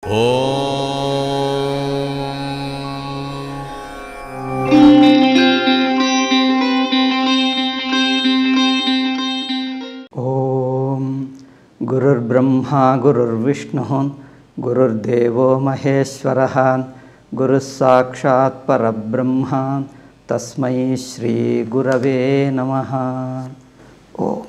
ఓం గురుర్బ్రహ్మా గురుర్విష్ణు గురుర్దేవో మహేశ్వర గురుः సాక్షాత్ పరబ్రహ్మ తస్మై శ్రీ గురవే నమ ఓం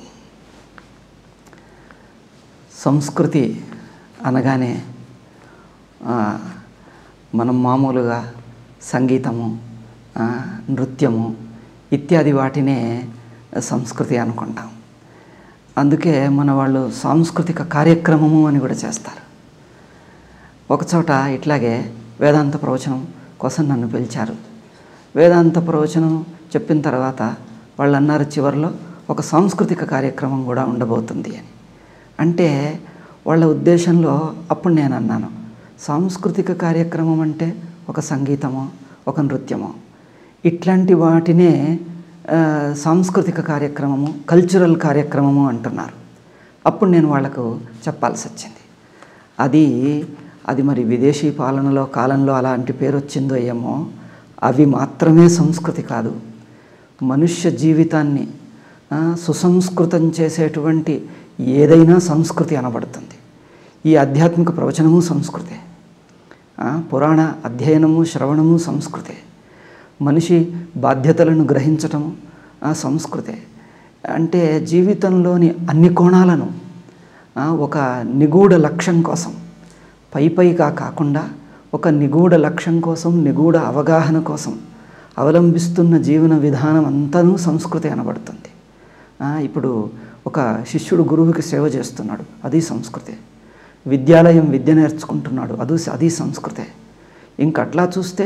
సంస్కృతి అనగానే ఆ, మనం మామూలుగా సంగీతము ఆ, నృత్యము ఇత్యాది వాటినే సంస్కృతి అనుకుంటాం అందుకే మన వాళ్ళు సాంస్కృతిక కార్యక్రమము అని కూడా చేస్తారు ఒకచోట ఇట్లాగే వేదాంత ప్రవచనం కోసం నన్ను పిలిచారు వేదాంత ప్రవచనం చెప్పిన తర్వాత వాళ్ళు అన్నారు చివరిలో ఒక సాంస్కృతిక కార్యక్రమం కూడా ఉండబోతుంది అని అంటే వాళ్ళ ఉద్దేశంలో అప్పుడు నేను అన్నాను సాంస్కృతిక కార్యక్రమం అంటే ఒక సంగీతమో ఒక నృత్యమో ఇట్లాంటి వాటినే ఆ, సాంస్కృతిక కార్యక్రమము కల్చరల్ కార్యక్రమము అంటున్నారు అప్పుడు నేను వాళ్లకు చెప్పాల్సి వచ్చింది అది అది మరి విదేశీ పాలనలో కాలంలో అలాంటి పేరు వచ్చిందో ఏమో అవి మాత్రమే సంస్కృతి కాదు మనుష్య జీవితాన్ని ఆ, సుసంస్కృతం చేసేటువంటి ఏదైనా సంస్కృతి అనబడుతుంది ఈ ఆధ్యాత్మిక ప్రవచనము సంస్కృతే ఆ, పురాణ అధ్యయనము శ్రవణము సంస్కృతే మనిషి బాధ్యతలను గ్రహించటము ఆ, సంస్కృతే అంటే జీవితంలోని అన్ని కోణాలను ఆ, ఒక నిగూఢ లక్ష్యం కోసం పై పైగా కాకుండా ఒక నిగూఢ లక్ష్యం కోసం నిగూఢ అవగాహన కోసం అవలంబిస్తున్న జీవన విధానం అంతనూ సంస్కృతి అనబడుతుంది ఆ, ఇప్పుడు ఒక శిష్యుడు గురువుకి సేవ చేస్తున్నాడు అది సంస్కృతే విద్యాలయం విద్య నేర్చుకుంటున్నాడు అది అది సంస్కృతే ఇంకట్లా చూస్తే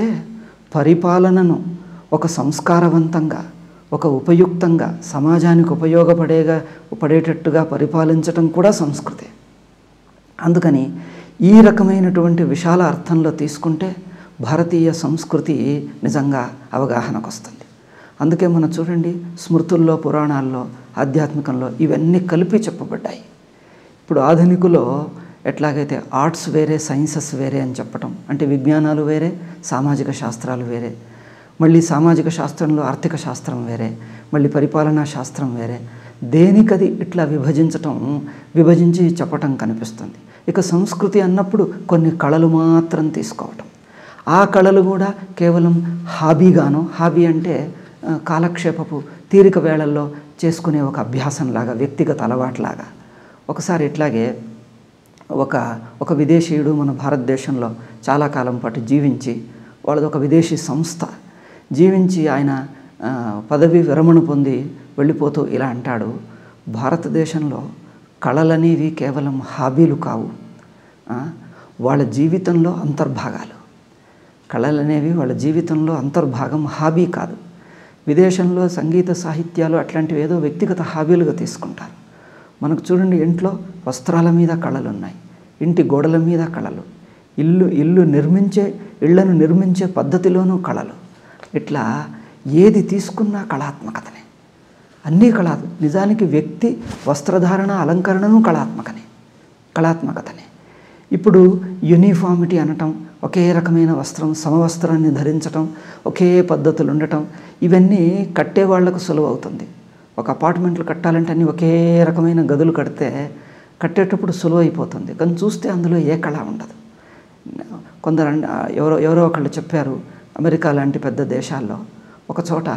పరిపాలనను ఒక సంస్కారవంతంగా ఒక ఉపయుక్తంగా సమాజానికి ఉపయోగపడేగా పడేటట్టుగా పరిపాలించటం కూడా సంస్కృతే అందుకని ఈ రకమైనటువంటి విశాల అర్థంలో తీసుకుంటే భారతీయ సంస్కృతి నిజంగా అవగాహనకు వస్తుంది అందుకే మనం చూడండి స్మృతుల్లో పురాణాల్లో ఆధ్యాత్మికంలో ఇవన్నీ కలిపి చెప్పబడ్డాయి ఇప్పుడు ఆధునికులో ఎట్లాగైతే ఆర్ట్స్ వేరే సైన్సెస్ వేరే అని చెప్పటం అంటే విజ్ఞానాలు వేరే సామాజిక శాస్త్రాలు వేరే మళ్ళీ సామాజిక శాస్త్రంలో ఆర్థిక శాస్త్రం వేరే మళ్ళీ పరిపాలనా శాస్త్రం వేరే దేనికది ఇట్లా విభజించటం విభజించి చెప్పటం కనిపిస్తుంది ఇక సంస్కృతి అన్నప్పుడు కొన్ని కళలు మాత్రం తీసుకోవటం ఆ కళలు కూడా కేవలం హాబీగానో హాబీ అంటే ఆ, కాలక్షేపపు తీరిక వేళల్లో చేసుకునే ఒక అభ్యాసంలాగా వ్యక్తిగత అలవాట్లాగా ఒకసారి ఇట్లాగే ఒక ఒక విదేశీయుడు మన భారతదేశంలో చాలా కాలం పాటు జీవించి వాళ్ళది ఒక విదేశీ సంస్థ జీవించి ఆయన ఆ, పదవి విరమణ పొంది వెళ్ళిపోతూ ఇలా అంటాడు భారతదేశంలో కళలనేవి కేవలం హాబీలు కావు ఆ, వాళ్ళ జీవితంలో అంతర్భాగాలు కళలు అనేవి వాళ్ళ జీవితంలో అంతర్భాగం హాబీ కాదు విదేశంలో సంగీత సాహిత్యాలు అట్లాంటివి ఏదో వ్యక్తిగత హాబీలుగా తీసుకుంటారు మనకు చూడండి ఇంట్లో వస్త్రాల మీద కళలు ఉన్నాయి ఇంటి గోడల మీద కళలు ఇల్లు ఇల్లు నిర్మించే ఇళ్లను నిర్మించే పద్ధతిలోనూ కళలు ఇట్లా ఏది తీసుకున్నా కళాత్మకతనే అన్నీ కళా నిజానికి వ్యక్తి వస్త్రధారణ అలంకరణను కళాత్మకనే కళాత్మకతనే ఇప్పుడు యూనిఫామిటీ అనటం ఒకే రకమైన వస్త్రం సమవస్త్రాన్ని ధరించటం ఒకే పద్ధతులు ఉండటం ఇవన్నీ కట్టే వాళ్లకు సులువు అవుతుంది ఒక అపార్ట్మెంట్లు కట్టాలంటే అన్ని ఒకే రకమైన గదులు కడితే కట్టేటప్పుడు సులువు అయిపోతుంది కానీ చూస్తే అందులో ఏ కళ ఉండదు కొందరు అన్- ఎవరో ఎవరో ఒకళ్ళు చెప్పారు అమెరికా లాంటి పెద్ద దేశాల్లో ఒక చోట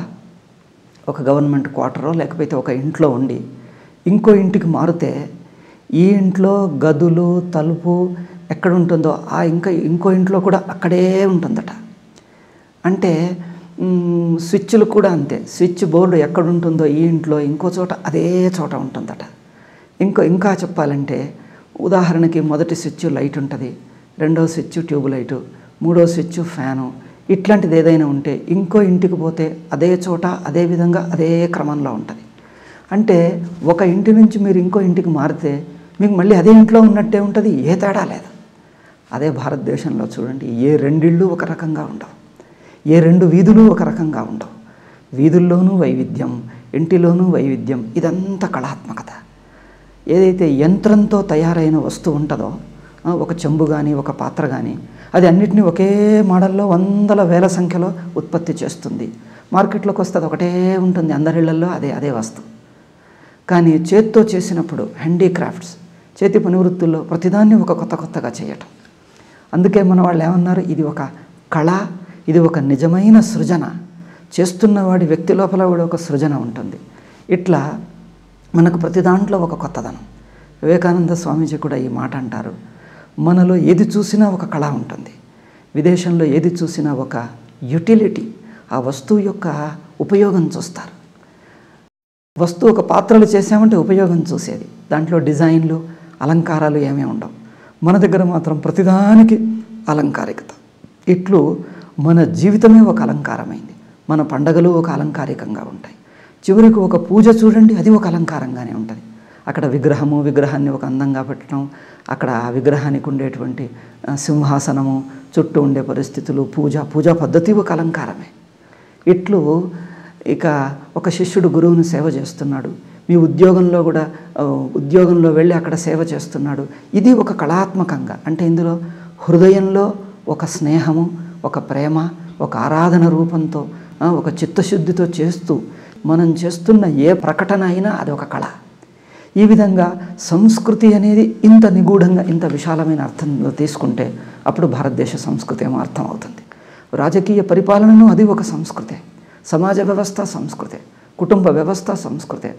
ఒక గవర్నమెంట్ క్వార్టరో లేకపోతే ఒక ఇంట్లో ఉండి ఇంకో ఇంటికి మారితే ఈ ఇంట్లో గదులు తలుపు ఎక్కడ ఉంటుందో ఆ ఇంకా ఇంకో ఇంట్లో కూడా అక్కడే ఉంటుందట అంటే మ్, స్విచ్లు కూడా అంతే స్విచ్ బోర్డు ఎక్కడ ఉంటుందో ఈ ఇంట్లో ఇంకో చోట అదే చోట ఉంటుందట ఇంకో ఇంకా చెప్పాలంటే ఉదాహరణకి మొదటి స్విచ్ లైట్ ఉంటుంది రెండో స్విచ్ ట్యూబ్ లైటు మూడో స్విచ్ ఫ్యాను ఇట్లాంటిది ఏదైనా ఉంటే ఇంకో ఇంటికి పోతే అదే చోట అదే విధంగా అదే క్రమంలో ఉంటుంది అంటే ఒక ఇంటి నుంచి మీరు ఇంకో ఇంటికి మారితే మీకు మళ్ళీ అదే ఇంట్లో ఉన్నట్టే ఉంటుంది ఏ తేడా లేదు అదే భారతదేశంలో చూడండి ఏ రెండిళ్ళు ఒక రకంగా ఉండవు ఏ రెండు వీధులు ఒక రకంగా ఉండవు వీధుల్లోనూ వైవిధ్యం ఇంటిలోనూ వైవిధ్యం ఇదంతా కళాత్మకత ఏదైతే యంత్రంతో తయారైన వస్తువు ఉంటుందో ఆ, ఒక చెంబు కానీ ఒక పాత్ర కానీ అది అన్నిటినీ ఒకే మోడల్లో వందల వేల సంఖ్యలో ఉత్పత్తి చేస్తుంది మార్కెట్లోకి వస్తే అది ఒకటే ఉంటుంది అందరిళ్లలో అదే అదే వస్తువు కానీ చేత్తో చేసినప్పుడు హ్యాండీక్రాఫ్ట్స్ చేతి పని వృత్తుల్లో ప్రతిదాన్ని ఒక కొత్త కొత్తగా చేయటం అందుకే మన వాళ్ళు ఏమన్నారు ఇది ఒక కళ ఇది ఒక నిజమైన సృజన చేస్తున్నవాడి వ్యక్తి లోపల కూడా ఒక సృజన ఉంటుంది ఇట్లా మనకు ప్రతి దాంట్లో ఒక కొత్తదనం వివేకానంద స్వామీజీ కూడా ఈ మాట అంటారు మనలో ఏది చూసినా ఒక కళ ఉంటుంది విదేశంలో ఏది చూసినా ఒక యుటిలిటీ ఆ వస్తువు యొక్క ఉపయోగం చూస్తారు వస్తువు ఒక పాత్రలు చేసామంటే ఉపయోగం చూసేది దాంట్లో డిజైన్లు అలంకారాలు ఏమీ ఉండవు మన దగ్గర మాత్రం ప్రతిదానికి అలంకారికత ఇట్లు మన జీవితమే ఒక అలంకారమైంది మన పండగలు ఒక అలంకారికంగా ఉంటాయి చివరికి ఒక పూజ చూడండి అది ఒక అలంకారంగానే ఉంటుంది అక్కడ విగ్రహము విగ్రహాన్ని ఒక అందంగా పెట్టడం అక్కడ ఆ విగ్రహానికి ఉండేటువంటి ఆ, సింహాసనము చుట్టూ ఉండే పరిస్థితులు పూజ పూజా పద్ధతి ఒక అలంకారమే ఇట్లు ఇక ఒక శిష్యుడు గురువుని సేవ చేస్తున్నాడు మీ ఉద్యోగంలో కూడా ఆ, ఉద్యోగంలో వెళ్ళి అక్కడ సేవ చేస్తున్నాడు ఇది ఒక కళాత్మకంగా అంటే ఇందులో హృదయంలో ఒక స్నేహము ఒక ప్రేమ ఒక ఆరాధన రూపంతో ఆ, ఒక చిత్తశుద్ధితో చేస్తూ మనం చేస్తున్న ఏ ప్రకటన అయినా అది ఒక కళ ఈ విధంగా సంస్కృతి అనేది ఇంత నిగూఢంగా ఇంత విశాలమైన అర్థంలో తీసుకుంటే అప్పుడు భారతదేశ సంస్కృతి ఏమో అర్థమవుతుంది రాజకీయ పరిపాలనను అది ఒక సంస్కృతే సమాజ వ్యవస్థ సంస్కృతే కుటుంబ వ్యవస్థ సంస్కృతే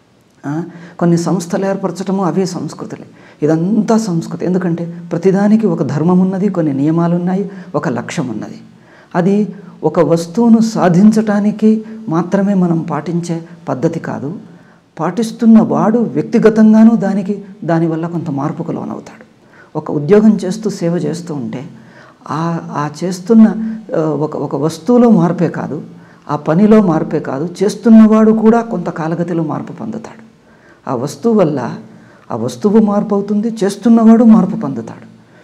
ఆ, కొన్ని సంస్థలు ఏర్పరచటము అవే సంస్కృతులే ఇదంతా సంస్కృతి ఎందుకంటే ప్రతిదానికి ఒక ధర్మం ఉన్నది కొన్ని నియమాలు ఉన్నాయి ఒక లక్ష్యం ఉన్నది అది ఒక వస్తువును సాధించటానికి మాత్రమే మనం పాటించే పద్ధతి కాదు పాటిస్తున్న వాడు వ్యక్తిగతంగానూ దానికి దానివల్ల కొంత మార్పుకు లోనవుతాడు ఒక ఉద్యోగం చేస్తూ సేవ చేస్తూ ఉంటే ఆ ఆ చేస్తున్న ఆ, ఒక ఒక వస్తువులో మార్పే కాదు ఆ పనిలో మార్పే కాదు చేస్తున్నవాడు కూడా కొంత కాలగతిలో మార్పు పొందుతాడు ఆ వస్తువు వల్ల ఆ వస్తువు మార్పు అవుతుంది చేస్తున్నవాడు మార్పు పొందుతాడు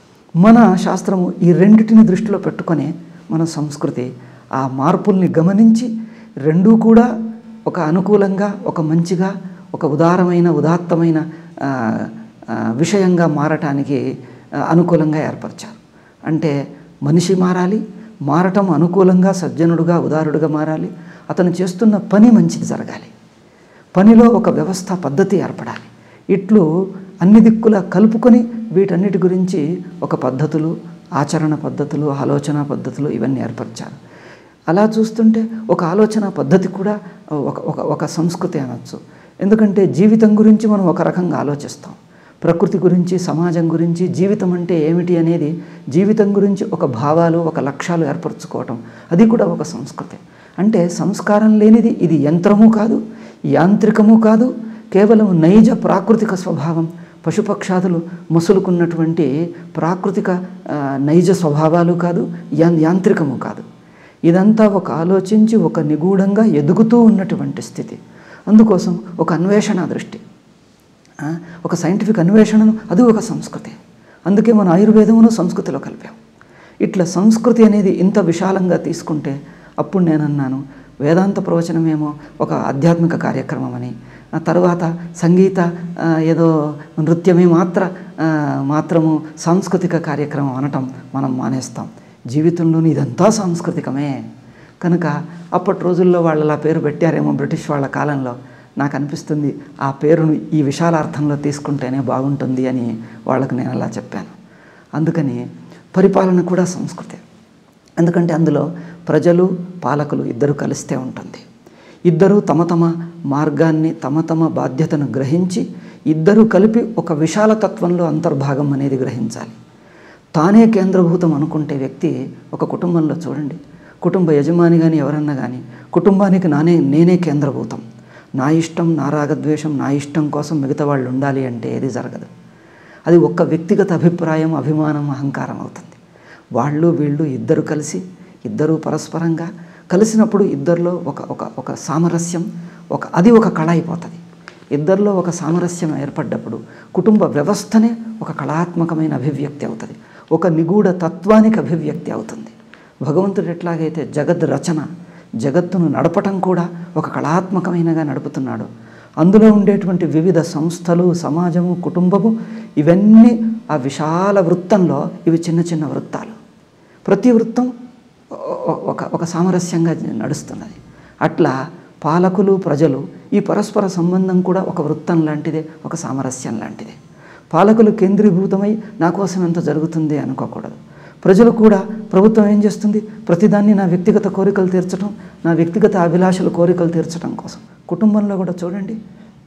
మన శాస్త్రము ఈ రెండిటిని దృష్టిలో పెట్టుకొని మన సంస్కృతి ఆ మార్పుల్ని గమనించి రెండూ కూడా ఒక అనుకూలంగా ఒక మంచిగా ఒక ఉదారమైన ఉదాత్తమైన ఆ, ఆ, విషయంగా మారటానికి ఆ, అనుకూలంగా ఏర్పరిచారు అంటే మనిషి మారాలి మారటం అనుకూలంగా సజ్జనుడుగా ఉదారుడుగా మారాలి అతను చేస్తున్న పని మంచిది జరగాలి పనిలో ఒక వ్యవస్థ పద్ధతి ఏర్పడాలి ఇట్లు అన్ని దిక్కులా కలుపుకొని వీటన్నిటి గురించి ఒక పద్ధతులు ఆచరణ పద్ధతులు ఆలోచన పద్ధతులు ఇవన్నీ ఏర్పరిచారు అలా చూస్తుంటే ఒక ఆలోచన పద్ధతి కూడా ఒక ఒక ఒక సంస్కృతి అనొచ్చు ఎందుకంటే జీవితం గురించి మనం ఒక రకంగా ఆలోచిస్తాం ప్రకృతి గురించి సమాజం గురించి జీవితం అంటే ఏమిటి అనేది జీవితం గురించి ఒక భావాలు ఒక లక్ష్యాలు ఏర్పరచుకోవటం అది కూడా ఒక సంస్కృతి అంటే సంస్కారం లేనిది ఇది యంత్రము కాదు యాంత్రికము కాదు కేవలం నైజ ప్రాకృతిక స్వభావం పశుపక్షాదులు మసులుకున్నటువంటి ప్రాకృతిక ఆ, నైజ స్వభావాలు కాదు యాం యాంత్రికము కాదు ఇదంతా ఒక ఆలోచించి ఒక నిగూఢంగా ఎదుగుతూ ఉన్నటువంటి స్థితి అందుకోసం ఒక అన్వేషణ దృష్టి ఆ, ఒక సైంటిఫిక్ అన్వేషణను అది ఒక సంస్కృతి అందుకే మన ఆయుర్వేదమును సంస్కృతిలో కలిపాం ఇట్లా సంస్కృతి అనేది ఇంత విశాలంగా తీసుకుంటే అప్పుడు నేను అన్నాను వేదాంత ప్రవచనమేమో ఒక ఆధ్యాత్మిక కార్యక్రమం అని ఆ తర్వాత సంగీత ఆ, ఏదో నృత్యమే మాత్ర ఆ, మాత్రము సాంస్కృతిక కార్యక్రమం అనటం మనం మానేస్తాం జీవితంలోని ఇదంతా సాంస్కృతికమే కనుక అప్పటి రోజుల్లో వాళ్ళు అలా పేరు పెట్టారేమో బ్రిటిష్ వాళ్ళ కాలంలో నాకు అనిపిస్తుంది ఆ పేరును ఈ విశాల అర్థంలో తీసుకుంటేనే బాగుంటుంది అని వాళ్ళకు నేను అలా చెప్పాను అందుకని పరిపాలన కూడా సంస్కృతి ఎందుకంటే అందులో ప్రజలు పాలకులు ఇద్దరు కలిస్తే ఉంటుంది ఇద్దరు తమ తమ మార్గాన్ని తమ తమ బాధ్యతను గ్రహించి ఇద్దరు కలిపి ఒక విశాల తత్వంలో అంతర్భాగం అనేది గ్రహించాలి తానే కేంద్రభూతం అనుకుంటే వ్యక్తి ఒక కుటుంబంలో చూడండి కుటుంబ యజమాని కానీ ఎవరన్నా కానీ కుటుంబానికి నానే నేనే కేంద్రభూతం నా ఇష్టం నా రాగద్వేషం నా ఇష్టం కోసం మిగతా వాళ్ళు ఉండాలి అంటే ఏది జరగదు అది ఒక్క వ్యక్తిగత అభిప్రాయం అభిమానం అహంకారం అవుతుంది వాళ్ళు వీళ్ళు ఇద్దరు కలిసి ఇద్దరు పరస్పరంగా కలిసినప్పుడు ఇద్దరిలో ఒక ఒక ఒక సామరస్యం ఒక అది ఒక కళ అయిపోతుంది ఇద్దరిలో ఒక సామరస్యం ఏర్పడ్డప్పుడు కుటుంబ వ్యవస్థనే ఒక కళాత్మకమైన అభివ్యక్తి అవుతుంది ఒక నిగూఢ తత్వానికి అభివ్యక్తి అవుతుంది భగవంతుడు ఎట్లాగైతే జగద్ రచన జగత్తును నడపటం కూడా ఒక కళాత్మకమైనగా నడుపుతున్నాడు అందులో ఉండేటువంటి వివిధ సంస్థలు సమాజము కుటుంబము ఇవన్నీ ఆ విశాల వృత్తంలో ఇవి చిన్న చిన్న వృత్తాలు ప్రతి వృత్తం ఒ- ఒక ఒక సామరస్యంగా నడుస్తున్నది అట్లా పాలకులు ప్రజలు ఈ పరస్పర సంబంధం కూడా ఒక వృత్తం లాంటిదే ఒక సామరస్యం లాంటిదే పాలకులు కేంద్రీభూతమై నా కోసం ఎంత జరుగుతుంది అనుకోకూడదు ప్రజలు కూడా ప్రభుత్వం ఏం చేస్తుంది ప్రతిదాన్ని నా వ్యక్తిగత కోరికలు తీర్చడం నా వ్యక్తిగత అభిలాషలు కోరికలు తీర్చడం కోసం కుటుంబంలో కూడా చూడండి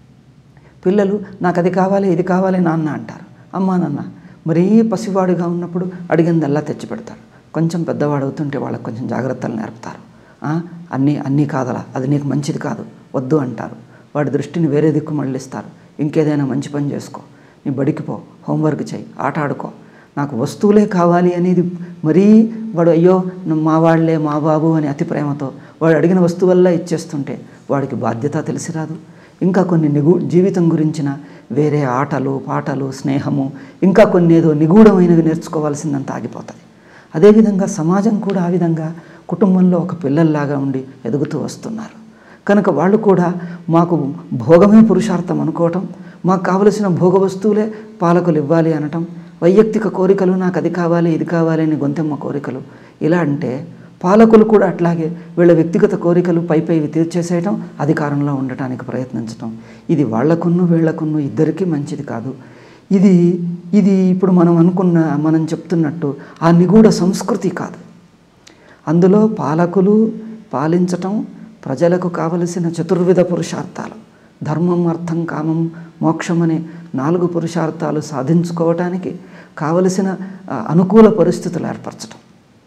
పిల్లలు నాకు అది కావాలి ఇది కావాలి నాన్న అంటారు అమ్మా నాన్న మరీ పసివాడిగా ఉన్నప్పుడు అడిగిందల్లా తెచ్చి పెడతారు కొంచెం పెద్దవాడు అవుతుంటే వాళ్ళకి కొంచెం జాగ్రత్తలు నేర్పుతారు ఆ, అన్నీ అన్నీ కాదలా అది నీకు మంచిది కాదు వద్దు అంటారు వాడి దృష్టిని వేరే దిక్కు మళ్ళిస్తారు ఇంకేదైనా మంచి పని చేసుకో నీ బడికి పో హోంవర్క్ చేయి ఆట ఆడుకో నాకు వస్తువులే కావాలి అనేది మరీ వాడు అయ్యో న- మా వాళ్ళే మా బాబు అని అతి ప్రేమతో వాడు అడిగిన వస్తువల్లా ఇచ్చేస్తుంటే వాడికి బాధ్యత తెలిసి రాదు ఇంకా కొన్ని నిగూ జీవితం గురించిన వేరే ఆటలు పాటలు స్నేహము ఇంకా కొన్ని ఏదో నిగూఢమైనవి నేర్చుకోవాల్సిందంత ఆగిపోతుంది అదేవిధంగా సమాజం కూడా ఆ విధంగా కుటుంబంలో ఒక పిల్లల్లాగా ఉండి ఎదుగుతూ వస్తున్నారు కనుక వాళ్ళు కూడా మాకు భోగమే పురుషార్థం అనుకోవటం మాకు కావలసిన భోగ వస్తువులే పాలకులు ఇవ్వాలి అనటం వైయక్తిక కోరికలు నాకు అది కావాలి ఇది కావాలి అని గొంతెమ్మ కోరికలు ఇలా అంటే పాలకులు కూడా అట్లాగే వీళ్ళ వ్యక్తిగత కోరికలు పై పైవి తీర్చేసేయటం అధికారంలో ఉండటానికి ప్రయత్నించటం ఇది వాళ్లకున్ను వీళ్లకున్ను ఇద్దరికీ మంచిది కాదు ఇది ఇది ఇప్పుడు మనం అనుకున్న మనం చెప్తున్నట్టు ఆ నిగూఢ సంస్కృతి కాదు అందులో పాలకులు పాలించటం ప్రజలకు కావలసిన చతుర్విధ పురుషార్థాలు ధర్మం అర్థం కామం మోక్షం అనే నాలుగు పురుషార్థాలు సాధించుకోవటానికి కావలసిన ఆ, అనుకూల పరిస్థితులు ఏర్పరచటం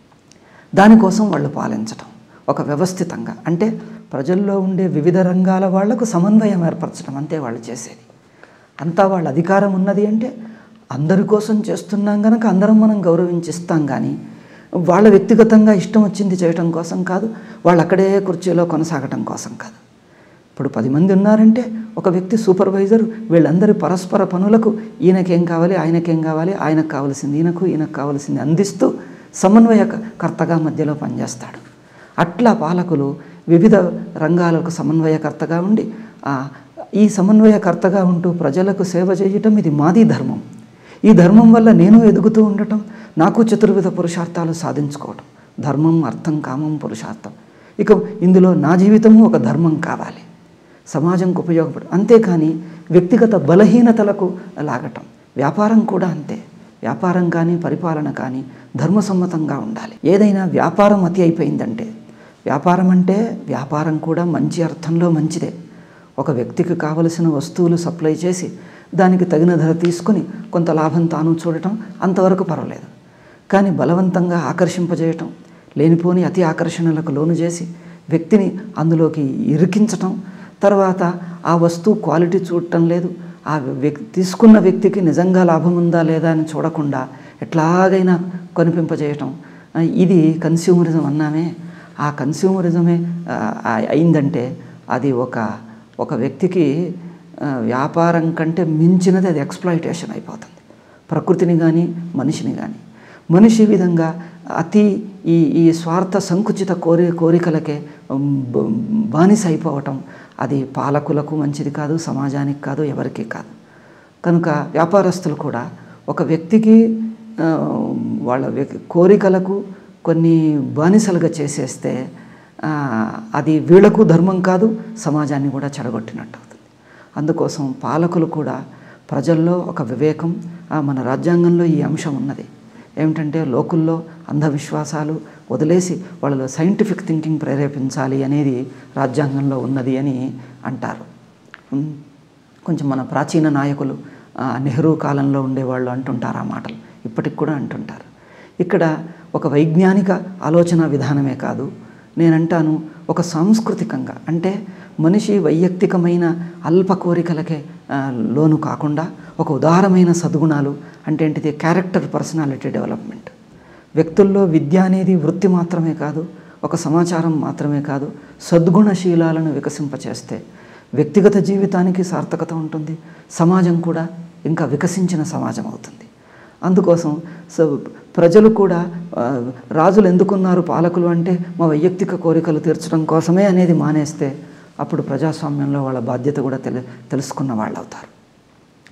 దానికోసం వాళ్ళు పాలించటం ఒక వ్యవస్థితంగా అంటే ప్రజల్లో ఉండే వివిధ రంగాల వాళ్లకు సమన్వయం ఏర్పరచడం అంతే వాళ్ళు చేసేది అంతా వాళ్ళ అధికారం ఉన్నది అంటే అందరి కోసం చేస్తున్నాం కనుక అందరం మనం గౌరవించిస్తాం కానీ వాళ్ళ వ్యక్తిగతంగా ఇష్టం వచ్చింది చేయటం కోసం కాదు వాళ్ళు అక్కడే కుర్చీలో కొనసాగటం కోసం కాదు ఇప్పుడు పది మంది ఉన్నారంటే ఒక వ్యక్తి సూపర్వైజర్ వీళ్ళందరి పరస్పర పనులకు ఈయనకేం కావాలి ఆయనకేం కావాలి ఆయనకు కావాల్సింది ఈయనకు ఈయనకు కావాల్సింది అందిస్తూ సమన్వయకర్తగా మధ్యలో పనిచేస్తాడు అట్లా పాలకులు వివిధ రంగాలకు సమన్వయకర్తగా ఉండి ఆ, ఈ సమన్వయకర్తగా ఉంటూ ప్రజలకు సేవ చేయటం ఇది మాది ధర్మం ఈ ధర్మం వల్ల నేను ఎదుగుతూ ఉండటం నాకు చతుర్విధ పురుషార్థాలు సాధించుకోవటం ధర్మం అర్థం కామం పురుషార్థం ఇక ఇందులో నా జీవితము ఒక ధర్మం కావాలి సమాజంకు ఉపయోగపడు అంతేకాని వ్యక్తిగత బలహీనతలకు లాగటం వ్యాపారం కూడా అంతే వ్యాపారం కానీ పరిపాలన కానీ ధర్మసమ్మతంగా ఉండాలి ఏదైనా వ్యాపారం అతి అయిపోయిందంటే వ్యాపారం అంటే వ్యాపారం కూడా మంచి అర్థంలో మంచిదే ఒక వ్యక్తికి కావలసిన వస్తువులు సప్లై చేసి దానికి తగిన ధర తీసుకొని కొంత లాభం తాను చూడటం అంతవరకు పర్వాలేదు కానీ బలవంతంగా ఆకర్షింపజేయటం లేనిపోని అతి ఆకర్షణలకు లోను చేసి వ్యక్తిని అందులోకి ఇరికించటం తర్వాత ఆ వస్తువు క్వాలిటీ చూడటం లేదు ఆ వ్యక్తి తీసుకున్న వ్యక్తికి నిజంగా లాభం ఉందా లేదా అని చూడకుండా ఎట్లాగైనా కొనిపింపజేయటం ఆ, ఇది కన్స్యూమరిజం అన్నామే ఆ కన్స్యూమరిజమే ఆ, ఆ- అయిందంటే అది ఒక ఒక వ్యక్తికి ఆ, వ్యాపారం కంటే మించినది అది ఎక్స్ప్లాయిటేషన్ అయిపోతుంది ప్రకృతిని కానీ మనిషిని కానీ మనిషి ఈ విధంగా అతి ఈ ఈ స్వార్థ సంకుచిత కోరి కోరికలకే ఉమ్, బ- బానిస అయిపోవటం అది పాలకులకు మంచిది కాదు సమాజానికి కాదు ఎవరికీ కాదు కనుక వ్యాపారస్తులు కూడా ఒక వ్యక్తికి ఆ, వాళ్ళ వ్యక్ కోరికలకు కొన్ని బానిసలుగా చేసేస్తే ఆ, అది వీళ్లకు ధర్మం కాదు సమాజాన్ని కూడా చెడగొట్టినట్టు అవుతుంది అందుకోసం పాలకులు కూడా ప్రజల్లో ఒక వివేకం ఆ, మన రాజ్యాంగంలో ఈ అంశం ఉన్నది ఏమిటంటే లోకుల్లో అంధవిశ్వాసాలు వదిలేసి వాళ్ళలో సైంటిఫిక్ థింకింగ్ ప్రేరేపించాలి అనేది రాజ్యాంగంలో ఉన్నది అని అంటారు ఉమ్, కొంచెం మన ప్రాచీన నాయకులు ఆ, నెహ్రూ కాలంలో ఉండేవాళ్ళు అంటుంటారు ఆ మాటలు ఇప్పటికి కూడా అంటుంటారు ఇక్కడ ఒక వైజ్ఞానిక ఆలోచన విధానమే కాదు నేనంటాను ఒక సాంస్కృతికంగా అంటే మనిషి వైయక్తికమైన అల్ప కోరికలకే ఆ, లోను కాకుండా ఒక ఉదారమైన సద్గుణాలు అంటే ఏంటిది క్యారెక్టర్ పర్సనాలిటీ డెవలప్మెంట్ వ్యక్తుల్లో విద్య అనేది వృత్తి మాత్రమే కాదు ఒక సమాచారం మాత్రమే కాదు సద్గుణశీలాలను వికసింపచేస్తే వ్యక్తిగత జీవితానికి సార్థకత ఉంటుంది సమాజం కూడా ఇంకా వికసించిన సమాజం అవుతుంది అందుకోసం సో ప్రజలు కూడా ఆ, రాజులు ఎందుకున్నారు పాలకులు అంటే మా వైయక్తిక కోరికలు తీర్చడం కోసమే అనేది మానేస్తే అప్పుడు ప్రజాస్వామ్యంలో వాళ్ళ బాధ్యత కూడా తెలు తెలుసుకున్న వాళ్ళు అవుతారు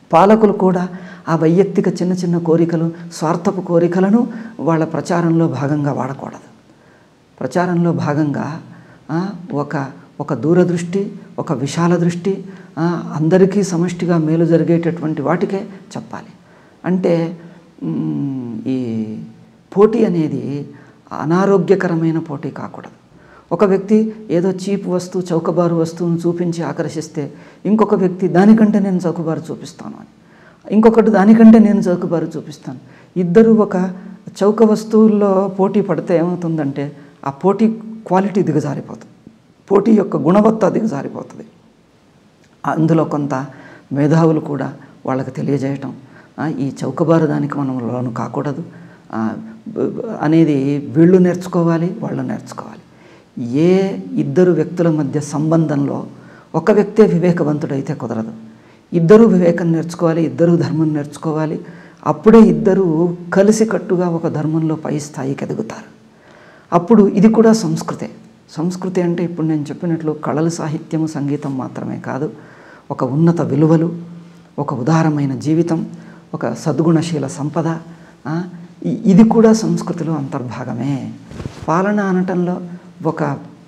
పాలకులు కూడా ఆ వైయక్తిక చిన్న చిన్న కోరికలు స్వార్థపు కోరికలను వాళ్ళ ప్రచారంలో భాగంగా వాడకూడదు ప్రచారంలో భాగంగా ఆ, ఒక ఒక దూరదృష్టి ఒక విశాల దృష్టి ఆ, అందరికీ సమష్టిగా మేలు జరిగేటటువంటి వాటికే చెప్పాలి అంటే మ్, ఈ పోటీ అనేది అనారోగ్యకరమైన పోటీ కాకూడదు ఒక వ్యక్తి ఏదో చీప్ వస్తువు చౌకబారు వస్తువును చూపించి ఆకర్షిస్తే ఇంకొక వ్యక్తి దానికంటే నేను చౌకబారు చూపిస్తాను అని ఇంకొకటి దానికంటే నేను చౌకబారు చూపిస్తాను ఇద్దరు ఒక చౌక వస్తువుల్లో పోటీ పడితే ఏమవుతుందంటే ఆ పోటీ క్వాలిటీ దిగజారిపోతుంది పోటీ యొక్క గుణవత్త దిగజారిపోతుంది అందులో కొంత మేధావులు కూడా వాళ్ళకి తెలియజేయటం ఆ, ఈ చౌకబారు దానికి మనం లోను కాకూడదు ఆ, బ- బ- అనేది వీళ్ళు నేర్చుకోవాలి వాళ్ళు నేర్చుకోవాలి ఏ ఇద్దరు వ్యక్తుల మధ్య సంబంధంలో ఒక వ్యక్తే వివేకవంతుడైతే కుదరదు ఇద్దరూ వివేకం నేర్చుకోవాలి ఇద్దరూ ధర్మం నేర్చుకోవాలి అప్పుడే ఇద్దరూ కలిసికట్టుగా ఒక ధర్మంలో పై స్థాయికి ఎదుగుతారు అప్పుడు ఇది కూడా సంస్కృతే సంస్కృతి అంటే ఇప్పుడు నేను చెప్పినట్లు కళలు సాహిత్యము సంగీతం మాత్రమే కాదు ఒక ఉన్నత విలువలు ఒక ఉదారమైన జీవితం ఒక సద్గుణశీల సంపద ఆ, ఇ- ఇది కూడా సంస్కృతిలో అంతర్భాగమే పాలన అనటంలో ఒక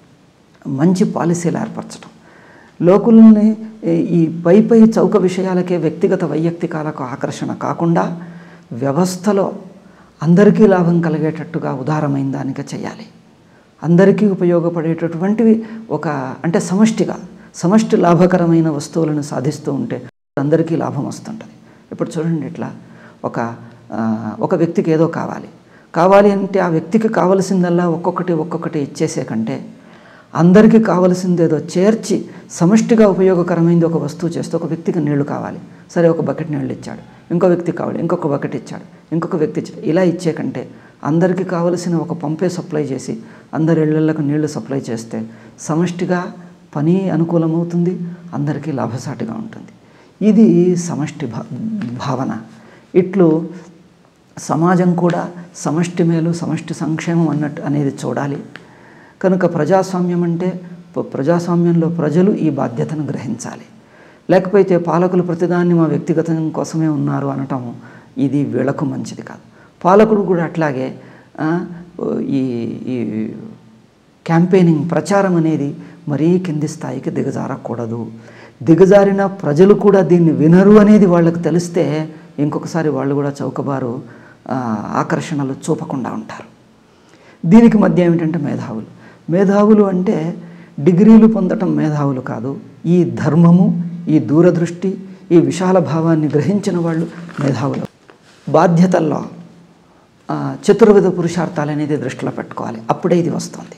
మంచి పాలసీలు ఏర్పరచడం లోకుల్ని ఈ- ఈ పై పై చౌక విషయాలకే వ్యక్తిగత వైయక్తికాలకు ఆకర్షణ కాకుండా వ్యవస్థలో అందరికీ లాభం కలిగేటట్టుగా ఉదారమైన దానిగా చేయాలి అందరికీ ఉపయోగపడేటటువంటివి ఒక అంటే సమష్టిగా సమష్టి లాభకరమైన వస్తువులను సాధిస్తూ ఉంటే అందరికీ లాభం వస్తుంటుంది ఇప్పుడు చూడండి ఇట్లా ఒక ఆ, ఒక వ్యక్తికి ఏదో కావాలి కావాలి అంటే ఆ వ్యక్తికి కావలసిందల్లా ఒక్కొక్కటి ఒక్కొక్కటి ఇచ్చేసే కంటే అందరికీ కావలసింది ఏదో చేర్చి సమష్టిగా ఉపయోగకరమైనది ఒక వస్తువు చేస్తే ఒక వ్యక్తికి నీళ్లు కావాలి సరే ఒక బకెట్ నీళ్ళు ఇచ్చాడు ఇంకో వ్యక్తి కావాలి ఇంకొక బకెట్ ఇచ్చాడు ఇంకొక వ్యక్తి ఇచ్చాడు ఇలా ఇచ్చే కంటే అందరికీ కావలసిన ఒక పంపే సప్లై చేసి అందరి ఇళ్లకు నీళ్లు సప్లై చేస్తే సమష్టిగా పని అనుకూలమవుతుంది అందరికీ లాభసాటిగా ఉంటుంది ఇది సమష్టి భా భావన ఇట్లు సమాజం కూడా సమష్టి మేలు సమష్టి సంక్షేమం అన్నట్టు అనేది చూడాలి కనుక ప్రజాస్వామ్యం అంటే ప- ప్రజాస్వామ్యంలో ప్రజలు ఈ బాధ్యతను గ్రహించాలి లేకపోతే పాలకులు ప్రతిదాన్ని మా వ్యక్తిగతం కోసమే ఉన్నారు అనటం ఇది వీళ్ళకు మంచిది కాదు పాలకుడు కూడా అట్లాగే ఆ, ఈ ఈ క్యాంపెయినింగ్ ప్రచారం అనేది మరీ కింది స్థాయికి దిగజారకూడదు దిగజారిన ప్రజలు కూడా దీన్ని వినరు అనేది వాళ్ళకి తెలిస్తే ఇంకొకసారి వాళ్ళు కూడా చౌకబారు ఆ, ఆకర్షణలు చూపకుండా ఉంటారు దీనికి మధ్య ఏమిటంటే మేధావులు మేధావులు అంటే డిగ్రీలు పొందటం మేధావులు కాదు ఈ ధర్మము ఈ దూరదృష్టి ఈ విశాల భావాన్ని గ్రహించిన వాళ్ళు మేధావులు బాధ్యతల్లో ఆ, చతుర్విధ పురుషార్థాలు అనేది దృష్టిలో పెట్టుకోవాలి అప్పుడే ఇది వస్తుంది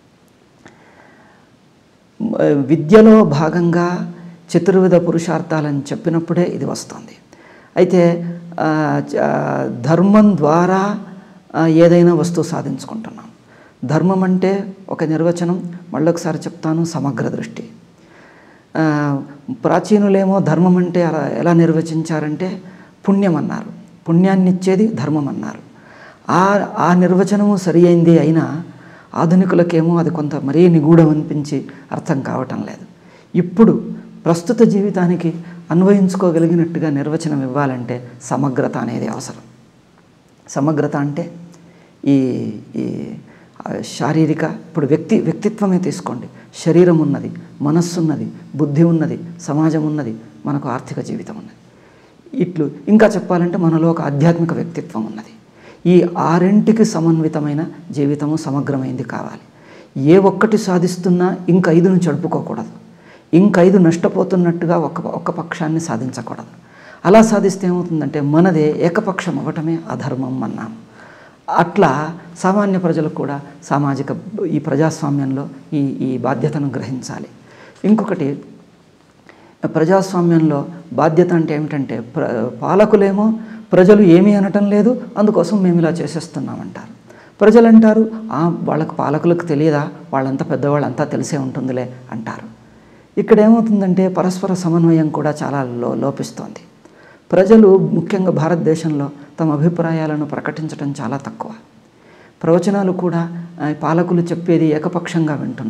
మ- విద్యలో భాగంగా చతుర్విధ పురుషార్థాలని చెప్పినప్పుడే ఇది వస్తుంది అయితే ఆ, చ- ధర్మం ద్వారా ఆ, ఏదైనా వస్తువు సాధించుకుంటున్నాం ధర్మం అంటే ఒక నిర్వచనం మళ్ళొకసారి చెప్తాను సమగ్ర దృష్టి ఆ, ప్రాచీనులేమో ధర్మం అంటే అలా ఎలా నిర్వచించారంటే పుణ్యం అన్నారు పుణ్యాన్ని ఇచ్చేది ధర్మం అన్నారు ఆ ఆ నిర్వచనము సరి అయింది అయినా ఆధునికులకేమో అది కొంత మరీ నిగూఢం అనిపించి అర్థం కావటం లేదు ఇప్పుడు ప్రస్తుత జీవితానికి అన్వయించుకోగలిగినట్టుగా నిర్వచనం ఇవ్వాలంటే సమగ్రత అనేది అవసరం సమగ్రత అంటే ఈ ఈ ఆ, శారీరక ఇప్పుడు వ్యక్తి వ్యక్తిత్వమే తీసుకోండి శరీరం ఉన్నది మనస్సు ఉన్నది బుద్ధి ఉన్నది సమాజం ఉన్నది మనకు ఆర్థిక జీవితం ఉన్నది ఇట్లు ఇంకా చెప్పాలంటే మనలో ఒక ఆధ్యాత్మిక వ్యక్తిత్వం ఉన్నది ఈ ఆరింటికి సమన్వితమైన జీవితము సమగ్రమైంది కావాలి ఏ ఒక్కటి సాధిస్తున్నా ఇంక ఐదును చడుపుకోకూడదు ఇంకైదు నష్టపోతున్నట్టుగా ఒక ఒక్క పక్షాన్ని సాధించకూడదు అలా సాధిస్తే ఏమవుతుందంటే మనదే ఏకపక్షం అవ్వటమే అధర్మం అన్నాం అట్లా సామాన్య ప్రజలు కూడా సామాజిక ఈ ప్రజాస్వామ్యంలో ఈ ఈ బాధ్యతను గ్రహించాలి ఇంకొకటి ప్రజాస్వామ్యంలో బాధ్యత అంటే ఏమిటంటే ప్ర పాలకులేమో ప్రజలు ఏమీ అనటం లేదు అందుకోసం మేము ఇలా చేసేస్తున్నామంటారు ప్రజలు అంటారు "ఆ, వాళ్ళకు పాలకులకు తెలియదా వాళ్ళంతా పెద్దవాళ్ళంతా తెలిసే ఉంటుందిలే అంటారు ఇక్కడ ఏమవుతుందంటే పరస్పర సమన్వయం కూడా చాలా లో లోపిస్తోంది ప్రజలు ముఖ్యంగా భారతదేశంలో తమ అభిప్రాయాలను ప్రకటించడం చాలా తక్కువ ప్రవచనాలు కూడా ఆ, పాలకులు చెప్పేది ఏకపక్షంగా వింటున్నాం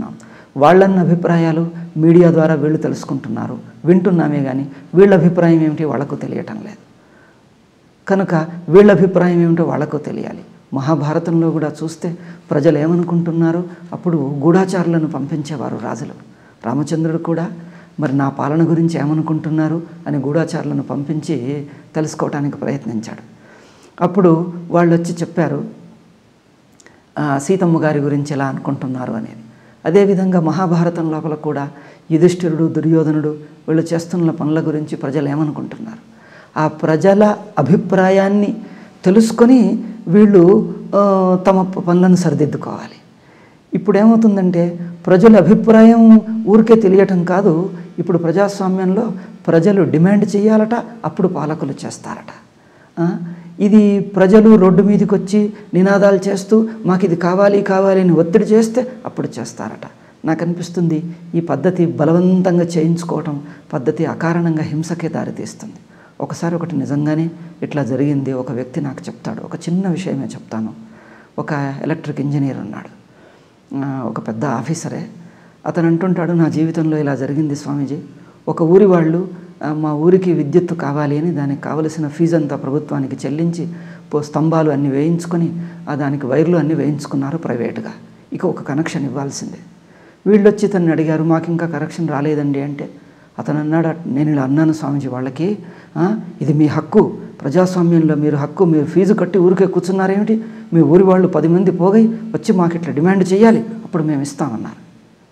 వాళ్ళన్న అభిప్రాయాలు మీడియా ద్వారా వీళ్ళు తెలుసుకుంటున్నారు వింటున్నామే కానీ వీళ్ళ అభిప్రాయం ఏమిటి వాళ్ళకు తెలియటం లేదు కనుక వీళ్ళ అభిప్రాయం ఏమిటో వాళ్ళకు తెలియాలి మహాభారతంలో కూడా చూస్తే ప్రజలు ఏమనుకుంటున్నారు అప్పుడు గూఢాచారులను పంపించేవారు రాజులు రామచంద్రుడు కూడా మరి నా పాలన గురించి ఏమనుకుంటున్నారు అని గూఢాచారులను పంపించి తెలుసుకోవడానికి ప్రయత్నించాడు అప్పుడు వాళ్ళు వచ్చి చెప్పారు ఆ, సీతమ్మ గారి గురించి ఎలా అనుకుంటున్నారు అనేది అదేవిధంగా మహాభారతం లోపల కూడా యుధిష్ఠిరుడు దుర్యోధనుడు వీళ్ళు చేస్తున్న పనుల గురించి ప్రజలు ఏమనుకుంటున్నారు ఆ ప్రజల అభిప్రాయాన్ని తెలుసుకొని వీళ్ళు ఆ, తమ పనులను సరిదిద్దుకోవాలి ఇప్పుడు ఏమవుతుందంటే ప్రజల అభిప్రాయం ఊరికే తెలియటం కాదు ఇప్పుడు ప్రజాస్వామ్యంలో ప్రజలు డిమాండ్ చేయాలట అప్పుడు పాలకులు చేస్తారట ఆ, ఇది ప్రజలు రోడ్డు మీదకి వచ్చి నినాదాలు చేస్తూ మాకు ఇది కావాలి కావాలి అని ఒత్తిడి చేస్తే అప్పుడు చేస్తారట నాకు అనిపిస్తుంది ఈ పద్ధతి బలవంతంగా చేయించుకోవటం పద్ధతి అకారణంగా హింసకే దారితీస్తుంది ఒకసారి ఒకటి నిజంగానే ఇట్లా జరిగింది ఒక వ్యక్తి నాకు చెప్తాడు ఒక చిన్న విషయమే చెప్తాను ఒక ఎలక్ట్రిక్ ఇంజనీర్ ఉన్నాడు ఆ, ఒక పెద్ద ఆఫీసరే అతను అంటుంటాడు నా జీవితంలో ఇలా జరిగింది స్వామీజీ ఒక ఊరి వాళ్ళు ఆ, మా ఊరికి విద్యుత్తు కావాలి అని దానికి కావలసిన ఫీజు అంతా ప్రభుత్వానికి చెల్లించి పో స్తంభాలు అన్నీ వేయించుకొని ఆ దానికి వైర్లు అన్నీ వేయించుకున్నారు ప్రైవేటుగా ఇక ఒక కనెక్షన్ ఇవ్వాల్సిందే వీళ్ళు వచ్చి తనని అడిగారు మాకు ఇంకా కనెక్షన్ రాలేదండి అంటే అతను అన్నాడు నేను ఇలా అన్నాను స్వామీజీ వాళ్ళకి "ఆ, ఇది మీ హక్కు ప్రజాస్వామ్యంలో మీరు హక్కు మీరు ఫీజు కట్టి ఊరికే కూర్చున్నారేమిటి మీ ఊరి వాళ్ళు పది మంది పోగై వచ్చి మాకు ఇట్లా డిమాండ్ చేయాలి అప్పుడు మేము ఇస్తామన్నారు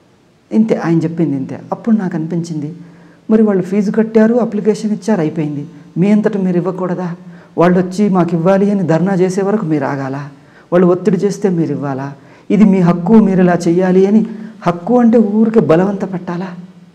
ఇంతే ఆయన చెప్పింది ఇంతే అప్పుడు నాకు అనిపించింది మరి వాళ్ళు ఫీజు కట్టారు అప్లికేషన్ ఇచ్చారు అయిపోయింది మీ అంతటా మీరు ఇవ్వకూడదా వాళ్ళు వచ్చి మాకు ఇవ్వాలి అని ధర్నా చేసే వరకు మీరు ఆగాలా వాళ్ళు ఒత్తిడి చేస్తే మీరు ఇవ్వాలా ఇది మీ హక్కు మీరు ఇలా చెయ్యాలి అని హక్కు అంటే ఊరికే బలవంత పెట్టాలా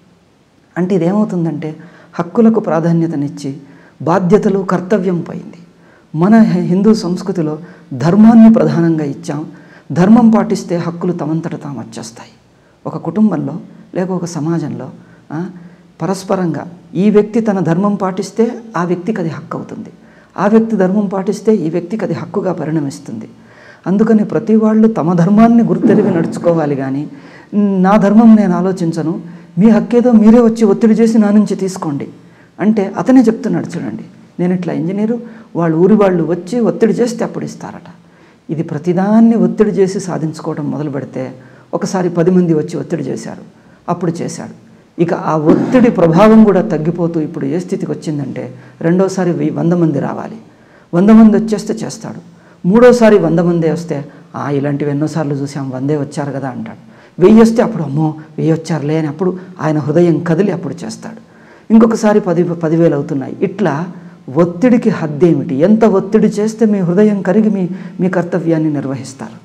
అంటే ఇదేమవుతుందంటే హక్కులకు ప్రాధాన్యతనిచ్చి బాధ్యతలు కర్తవ్యం పోయింది మన హి- హిందూ సంస్కృతిలో ధర్మాన్ని ప్రధానంగా ఇచ్చాం ధర్మం పాటిస్తే హక్కులు తమంతట తాము వచ్చేస్తాయి ఒక కుటుంబంలో లేక ఒక సమాజంలో ఆ, పరస్పరంగా ఈ వ్యక్తి తన ధర్మం పాటిస్తే ఆ వ్యక్తికి అది హక్కు అవుతుంది ఆ వ్యక్తి ధర్మం పాటిస్తే ఈ వ్యక్తికి అది హక్కుగా పరిణమిస్తుంది అందుకని ప్రతి వాళ్ళు తమ ధర్మాన్ని గుర్తెరిగి నడుచుకోవాలి కానీ నా ధర్మం నేను ఆలోచించను మీ హక్కేదో మీరే వచ్చి ఒత్తిడి చేసి నా నుంచి తీసుకోండి అంటే అతనే చెప్తున్నాడు చూడండి నేను ఇట్లా ఇంజనీరు వాళ్ళు ఊరి వాళ్ళు వచ్చి ఒత్తిడి చేస్తే అప్పుడు ఇస్తారట ఇది ప్రతిదాన్ని ఒత్తిడి చేసి సాధించుకోవడం మొదలు పెడితే ఒకసారి పది మంది వచ్చి ఒత్తిడి చేశారు అప్పుడు చేశాడు ఇక ఆ ఒత్తిడి ప్రభావం కూడా తగ్గిపోతూ ఇప్పుడు ఏ స్థితికి వచ్చిందంటే రెండోసారి వెయ్యి వంద మంది రావాలి వంద మంది వచ్చేస్తే చేస్తాడు మూడోసారి వంద మందే వస్తే "ఆ, ఇలాంటివి ఎన్నోసార్లు చూసాం వందే వచ్చారు కదా అంటాడు వెయ్యి వస్తే అప్పుడు అమ్మో వెయ్యి వచ్చారులే అని అప్పుడు ఆయన హృదయం కదిలి అప్పుడు చేస్తాడు ఇంకొకసారి పది పదివేలు అవుతున్నాయి ఇట్లా ఒత్తిడికి హద్దేమిటి ఎంత ఒత్తిడి చేస్తే మీ హృదయం కరిగి మీ మీ కర్తవ్యాన్ని నిర్వహిస్తారు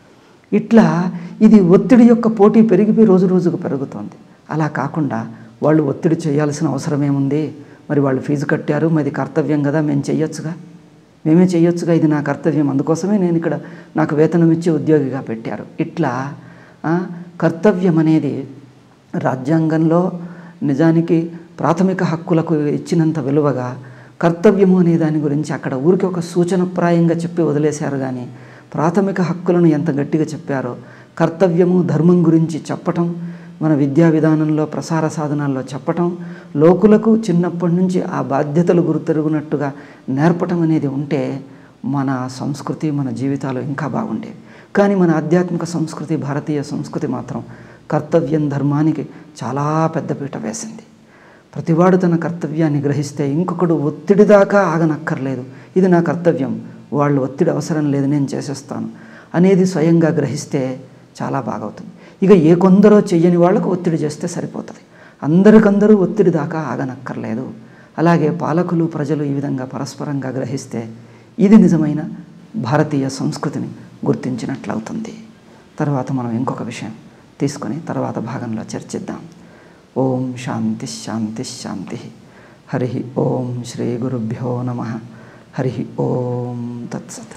ఇట్లా ఇది ఒత్తిడి యొక్క పోటీ పెరిగిపోయి రోజు రోజుకు పెరుగుతోంది అలా కాకుండా వాళ్ళు ఒత్తిడి చేయాల్సిన అవసరం ఏముంది మరి వాళ్ళు ఫీజు కట్టారు మాది కర్తవ్యం కదా మేము చెయ్యొచ్చుగా మేమే చెయ్యొచ్చుగా ఇది నా కర్తవ్యం అందుకోసమే నేను ఇక్కడ నాకు వేతనం ఇచ్చి ఉద్యోగిగా పెట్టారు ఇట్లా ఆ, కర్తవ్యం అనేది రాజ్యాంగంలో నిజానికి ప్రాథమిక హక్కులకు ఇచ్చినంత విలువగా కర్తవ్యము అనే దాని గురించి అక్కడ ఊరికి ఒక సూచనప్రాయంగా చెప్పి వదిలేశారు కానీ ప్రాథమిక హక్కులను ఎంత గట్టిగా చెప్పారో కర్తవ్యము ధర్మం గురించి చెప్పటం మన విద్యా విధానంలో ప్రసార సాధనాల్లో చెప్పటం లోకులకు చిన్నప్పటి నుంచి ఆ బాధ్యతలు గుర్తెరుగునట్టుగా నేర్పటం అనేది ఉంటే మన సంస్కృతి మన జీవితాలు ఇంకా బాగుండేవి కానీ మన ఆధ్యాత్మిక సంస్కృతి భారతీయ సంస్కృతి మాత్రం కర్తవ్యం ధర్మానికి చాలా పెద్దపీట వేసింది ప్రతివాడు తన కర్తవ్యాన్ని గ్రహిస్తే ఇంకొకడు ఒత్తిడి దాకా ఆగనక్కర్లేదు ఇది నా కర్తవ్యం వాళ్ళు ఒత్తిడి అవసరం లేదు నేను చేసేస్తాను అనేది స్వయంగా గ్రహిస్తే చాలా బాగవుతుంది ఇక ఏ కొందరో చెయ్యని వాళ్ళకు ఒత్తిడి చేస్తే సరిపోతుంది అందరికందరూ ఒత్తిడి దాకా ఆగనక్కర్లేదు అలాగే పాలకులు ప్రజలు ఈ విధంగా పరస్పరంగా గ్రహిస్తే ఇది నిజమైన భారతీయ సంస్కృతిని గుర్తించినట్లవుతుంది తర్వాత మనం ఇంకొక విషయం తీసుకొని తర్వాత భాగంలో చర్చిద్దాం ఓం శాంతి శాంతి శాంతి హరి ఓం శ్రీ గురుభ్యో నమ హరి ఓం తత్సత్